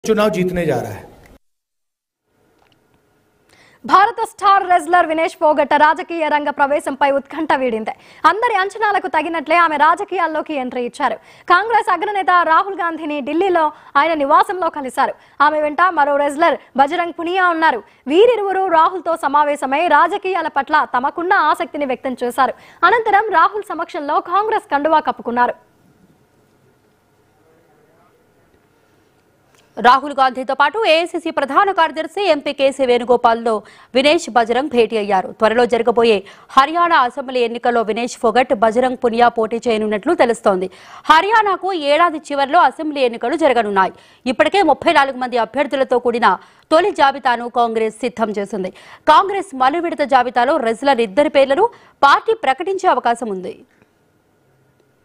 चुनाव जीतने जा रहा है భారత స్టార్ రెజ్లర్ వినేష్ పోగొట్ట రాజకీయ రంగ ప్రవేశంపై ఉత్కంఠ వీడింది అందరి అంచనాలకు తగినట్లే ఆమె రాజకీయాల్లోకి ఎంట్రీ ఇచ్చారు కాంగ్రెస్ అగ్రనేత రాహుల్ గాంధీని ఢిల్లీలో ఆయన నివాసంలో కలిశారు ఆమె వెంట మరో రెజ్లర్ బజరంగ్ పునియా ఉన్నారు వీరిరువురు రాహుల్తో సమావేశమై రాజకీయాల పట్ల తమకున్న ఆసక్తిని వ్యక్తం చేశారు అనంతరం రాహుల్ సమక్షంలో కాంగ్రెస్ కండువా కప్పుకున్నారు రాహుల్ గాంధీతో పాటు ఏఐసిసి ప్రధాన కార్యదర్శి ఎంపీ కేసీ వేణుగోపాల్లో వినేష్ బజరంగ్ భేటీ అయ్యారు త్వరలో జరగబోయే హర్యానా అసెంబ్లీ ఎన్నికల్లో వినేష్ ఫొగట్ బజరంగ్ పునియా పోటీ చేయనున్నట్లు తెలుస్తోంది హర్యానాకు ఏడాది చివరిలో అసెంబ్లీ ఎన్నికలు జరగనున్నాయి ఇప్పటికే ముప్పై నాలుగు మంది అభ్యర్థులతో కూడిన తొలి జాబితాను కాంగ్రెస్ సిద్ధం చేసింది కాంగ్రెస్ మలు విడత జాబితాలో రెజ్లర్ ఇద్దరి పేర్లను పార్టీ ప్రకటించే అవకాశం ఉంది